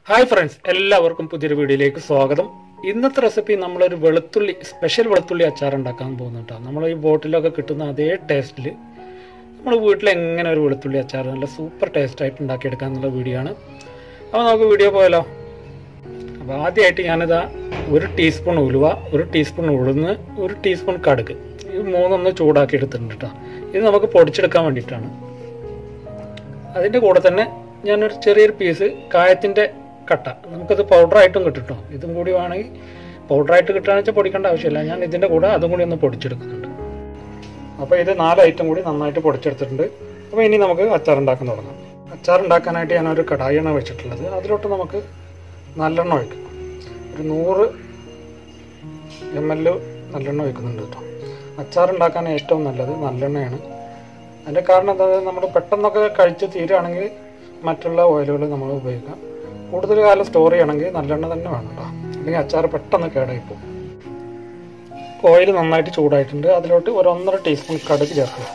hi friends എല്ലാവർക്കും പുതിയൊരു വീഡിയോയിലേക്ക് സ്വാഗതം ഇന്നത്തെ റെസിപ്പി നമ്മളൊരു വെളുത്തുള്ളി സ്പെഷ്യൽ വെളുത്തുള്ളി അച്ചാർ ഉണ്ടാക്കാൻ പോകുന്നുട്ടോ നമ്മൾ ഈ ബോട്ടിലൊക്കെ കിട്ടുന്ന അതേ ടേസ്റ്റിൽ നമ്മൾ വീട്ടിൽ എങ്ങനെ ഒരു വെളുത്തുള്ളി അച്ചാർ നല്ല സൂപ്പർ ടേസ്റ്റ് ആയിട്ട് ഉണ്ടാക്കിയെടുക്കാം എന്നുള്ള വീഡിയോ ആണ് അപ്പോൾ നമുക്ക് വീഡിയോ പോയാലോ അപ്പോൾ ആദ്യമായിട്ട് ഞാനിതാ ഒരു ടീസ്പൂൺ ഉലുവ ഒരു ടീസ്പൂൺ ഉഴുന്ന് ഒരു ടീസ്പൂൺ കടുക് ഇത് മൂന്നൊന്ന് ചൂടാക്കി എടുത്തിട്ടുണ്ട് കേട്ടോ ഇത് നമുക്ക് പൊടിച്ചെടുക്കാൻ വേണ്ടിയിട്ടാണ് അതിൻ്റെ കൂടെ തന്നെ ഞാനൊരു ചെറിയൊരു പീസ് കായത്തിൻ്റെ കട്ട നമുക്കത് പൗഡറായിട്ടും കിട്ടും കേട്ടോ ഇതും കൂടി വേണമെങ്കിൽ പൗഡറായിട്ട് കിട്ടുകയാണെന്ന് വെച്ചാൽ പൊടിക്കേണ്ട ആവശ്യമില്ല ഞാൻ ഇതിൻ്റെ കൂടെ അതും കൂടി ഒന്ന് പൊടിച്ചെടുക്കുന്നുണ്ട് അപ്പോൾ ഇത് നാല് ഐറ്റം കൂടി നന്നായിട്ട് പൊടിച്ചെടുത്തിട്ടുണ്ട് അപ്പോൾ ഇനി നമുക്ക് അച്ചാർ ഉണ്ടാക്കാൻ തുടങ്ങാം അച്ചാർ ഉണ്ടാക്കാനായിട്ട് ഞാനൊരു കടായിയാണ് വെച്ചിട്ടുള്ളത് അതിലോട്ട് നമുക്ക് നല്ലെണ്ണ ഒഴിക്കും ഒരു നൂറ് എം എൽ നല്ലെണ്ണ ഒഴിക്കുന്നുണ്ട് കേട്ടോ അച്ചാർ ഉണ്ടാക്കാൻ ഏറ്റവും നല്ലത് നല്ലെണ്ണയാണ് അതിൻ്റെ കാരണം എന്താ നമ്മൾ പെട്ടെന്നൊക്കെ കഴിച്ച് തീരുകയാണെങ്കിൽ മറ്റുള്ള ഓയിലുകൾ നമ്മൾ ഉപയോഗിക്കാം കൂടുതൽ കാലം സ്റ്റോർ ചെയ്യണമെങ്കിൽ നല്ലെണ്ണ തന്നെ വേണം കേട്ടോ അല്ലെങ്കിൽ അച്ചാർ പെട്ടെന്ന് കേടായിപ്പോവും ഓയിൽ നന്നായിട്ട് ചൂടായിട്ടുണ്ട് അതിലോട്ട് ഒരു ഒന്നര ടീസ്പൂൺ കടുക് ചേർക്കുക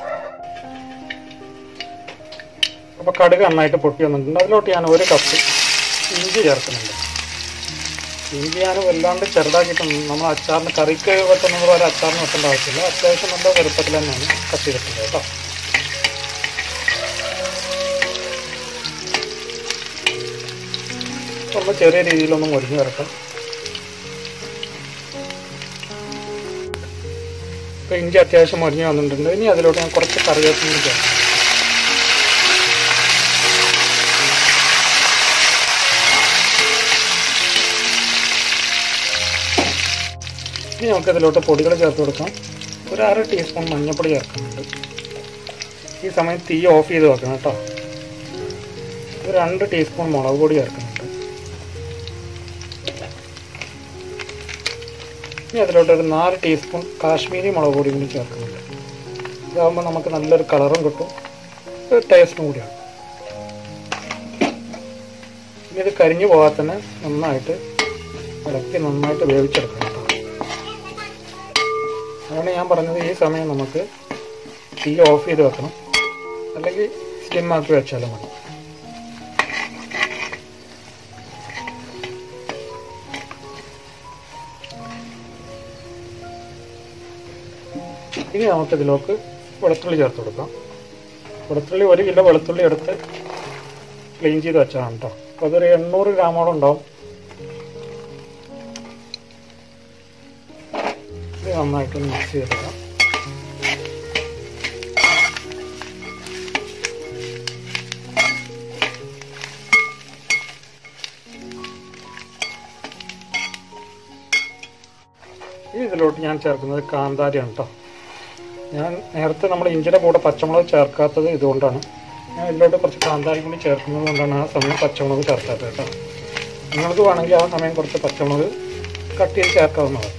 അപ്പോൾ കടുക് നന്നായിട്ട് പൊട്ടി വന്നിട്ടുണ്ട് അതിലോട്ട് ഞാൻ ഒരു കപ്പ് ഇഞ്ചി ചേർക്കുന്നുണ്ട് ഇഞ്ചി ഞാൻ വല്ലാണ്ട് ചെറുതാക്കിയിട്ടൊന്നും നമ്മൾ അച്ചാറിന് കറിക്ക് വെട്ടുന്നത് പോലെ അച്ചാറിന് വെട്ടേണ്ട ആവശ്യമില്ല അത്യാവശ്യം നല്ല വലുപ്പത്തിൽ തന്നെയാണ് കട്ട് ചെയ്തിട്ടുള്ളത് കേട്ടോ ഒന്ന് ചെറിയ രീതിയിലൊന്ന് മുരിഞ്ഞ് വരട്ടെ ഇപ്പം ഇഞ്ചി അത്യാവശ്യം മുരിഞ്ഞ് വന്നിട്ടുണ്ട് ഇനി അതിലോട്ട് ഞാൻ കുറച്ച് കറിവേപ്പില കൂടി ചേർക്കാം ഇനി നമുക്ക് ഇതിലോട്ട് പൊടികൾ ചേർത്ത് കൊടുക്കാം ഒരു അര ടീസ്പൂൺ മഞ്ഞൾപ്പൊടി ചേർക്കുന്നുണ്ട് ഈ സമയം തീ ഓഫ് ചെയ്ത് വെക്കണം കേട്ടോ ഒരു രണ്ട് ടീസ്പൂൺ മുളക് പൊടി ചേർക്കുന്നുണ്ട് ഇനി അതിലോട്ട് ഒരു നാല് ടീസ്പൂൺ കാശ്മീരി മുളക് പൊടി കൂടി ചേർക്കുന്നുണ്ട് ഇതാകുമ്പോൾ നമുക്ക് നല്ലൊരു കളറും കിട്ടും ഒരു ടേസ്റ്റും കൂടിയാണ് ഇനി ഇത് കരിഞ്ഞു പോകാതെ തന്നെ നന്നായിട്ട് ഇളക്കി നന്നായിട്ട് വേവിച്ചെടുക്കണം കേട്ടോ അതാണ് ഞാൻ പറഞ്ഞത് ഈ സമയം നമുക്ക് തീ ഓഫ് ചെയ്ത് വെക്കണം അല്ലെങ്കിൽ സ്ലിമ്മാക്കി വെച്ചാലും മതി ഇനി നമുക്ക് ഇതിലേക്ക് വെളുത്തുള്ളി ചേർത്ത് കൊടുക്കാം വെളുത്തുള്ളി ഒരു കിലോ വെളുത്തുള്ളി എടുത്ത് ക്ലീൻ ചെയ്ത് വെച്ചതാണ് കേട്ടോ അപ്പോൾ അതൊരു എണ്ണൂറ് ഗ്രാമോളം ഉണ്ടാവും ഇത് നന്നായിട്ട് മിക്സ് ചെയ്തെടുക്കാം ഇനി ഇതിലോട്ട് ഞാൻ ചേർക്കുന്നത് കാന്താരിയാണ് കേട്ടോ ഞാൻ നേരത്തെ നമ്മൾ ഇഞ്ചിയുടെ കൂടെ പച്ചമുളക് ചേർക്കാത്തത് ഇതുകൊണ്ടാണ് ഞാൻ ഇതിലോട്ട് കുറച്ച് കാന്താരി കൂടി ചേർക്കുന്നത് കൊണ്ടാണ് ആ സമയം പച്ചമുളക് ചേർക്കാത്തത് കേട്ടോ നിങ്ങൾക്ക് വേണമെങ്കിൽ ആ സമയം കുറച്ച് പച്ചമുളക് കട്ട് ചെയ്ത് ചേർക്കാവുന്നതാണ്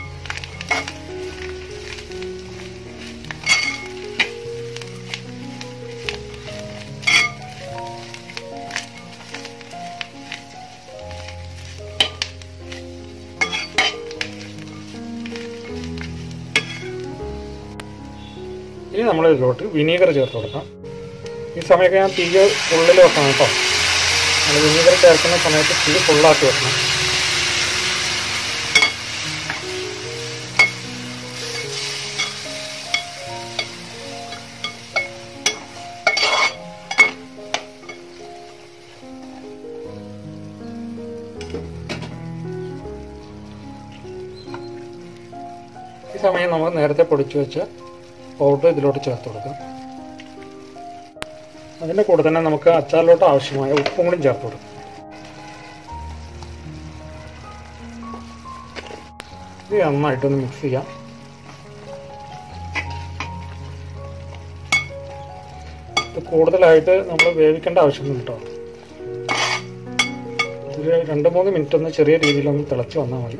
ഇനി നമ്മൾ ഇതിലോട്ട് വിനീഗർ ചേർത്ത് കൊടുക്കാം ഈ സമയമൊക്കെ ഞാൻ തീ ഉള്ളിൽ വെക്കണം കേട്ടോ നമ്മൾ വിനീഗർ ചേർക്കുന്ന സമയത്ത് തീ ഫുള്ളാക്കി വെക്കണം ഈ സമയം നമുക്ക് നേരത്തെ പൊടിച്ചു വെച്ച പൗഡർ ഇതിലോട്ട് ചേർത്ത് കൊടുക്കാം അതിൻ്റെ കൂടെ തന്നെ നമുക്ക് അച്ചാറിലോട്ട് ആവശ്യമായ ഉപ്പും കൂടി ചേർത്ത് കൊടുക്കാം ഇത് നന്നായിട്ടൊന്ന് മിക്സ് ചെയ്യാം ഇത് കൂടുതലായിട്ട് നമ്മൾ വേവിക്കേണ്ട ആവശ്യമൊന്നും കേട്ടോ ഒരു രണ്ട് മൂന്ന് മിനിറ്റ് ഒന്ന് ചെറിയ രീതിയിലൊന്ന് തിളച്ച് വന്നാൽ മതി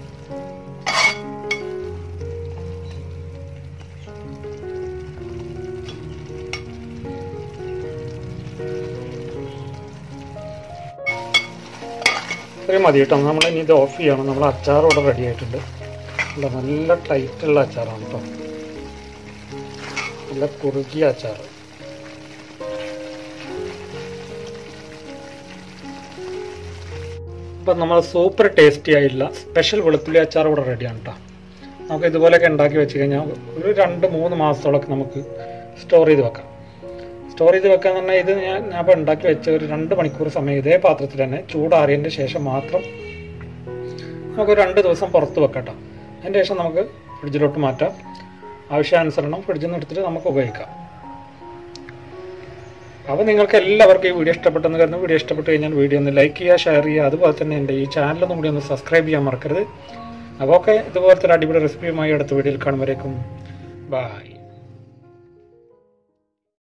ഇത്രയും മതി കേട്ടോ നമ്മൾ ഇനി ഇത് ഓഫ് ചെയ്യണം നമ്മൾ അച്ചാർ ഇവിടെ റെഡി ആയിട്ടുണ്ട് നല്ല നല്ല ടൈറ്റുള്ള അച്ചാറാണ് കേട്ടോ നല്ല കുറുകിയ അച്ചാർ അപ്പം നമ്മൾ സൂപ്പർ ടേസ്റ്റി ആയിട്ടുള്ള സ്പെഷ്യൽ വെളുത്തുള്ളി അച്ചാർ ഇവിടെ റെഡിയാണ് കേട്ടോ നമുക്ക് ഇതുപോലെയൊക്കെ ഉണ്ടാക്കി വെച്ച് കഴിഞ്ഞാൽ ഒരു രണ്ട് മൂന്ന് മാസത്തോളൊക്കെ നമുക്ക് സ്റ്റോർ ചെയ്ത് വെക്കാം സ്റ്റോർ ചെയ്ത് വെക്കാന്ന് പറഞ്ഞാൽ ഇത് ഞാൻ ഞാൻ ഇപ്പോൾ ഉണ്ടാക്കി വെച്ച ഒരു രണ്ട് മണിക്കൂർ സമയം ഇതേ പാത്രത്തിൽ തന്നെ ചൂടാറിയതിൻ്റെ ശേഷം മാത്രം നമുക്ക് ഒരു രണ്ട് ദിവസം പുറത്ത് വെക്കാം കേട്ടോ അതിൻ്റെ ശേഷം നമുക്ക് ഫ്രിഡ്ജിലോട്ട് മാറ്റാം ആവശ്യാനുസരണം ഫ്രിഡ്ജിൽ നിന്ന് എടുത്തിട്ട് നമുക്ക് ഉപയോഗിക്കാം അപ്പോൾ നിങ്ങൾക്ക് എല്ലാവർക്കും ഈ വീഡിയോ ഇഷ്ടപ്പെട്ടെന്ന് കരുതുന്നു വീഡിയോ ഇഷ്ടപ്പെട്ട് കഴിഞ്ഞാൽ വീഡിയോ ഒന്ന് ലൈക്ക് ചെയ്യുക ഷെയർ ചെയ്യുക അതുപോലെ തന്നെ എൻ്റെ ഈ ചാനലൊന്നും കൂടി ഒന്ന് സബ്സ്ക്രൈബ് ചെയ്യാൻ മറക്കരുത് അപ്പോൾ ഒക്കെ ഇതുപോലത്തെ ഒരു അടിപൊളി റെസിപ്പിയുമായി അടുത്ത വീഡിയോയിൽ കാണുമ്പോഴേക്കും ബൈ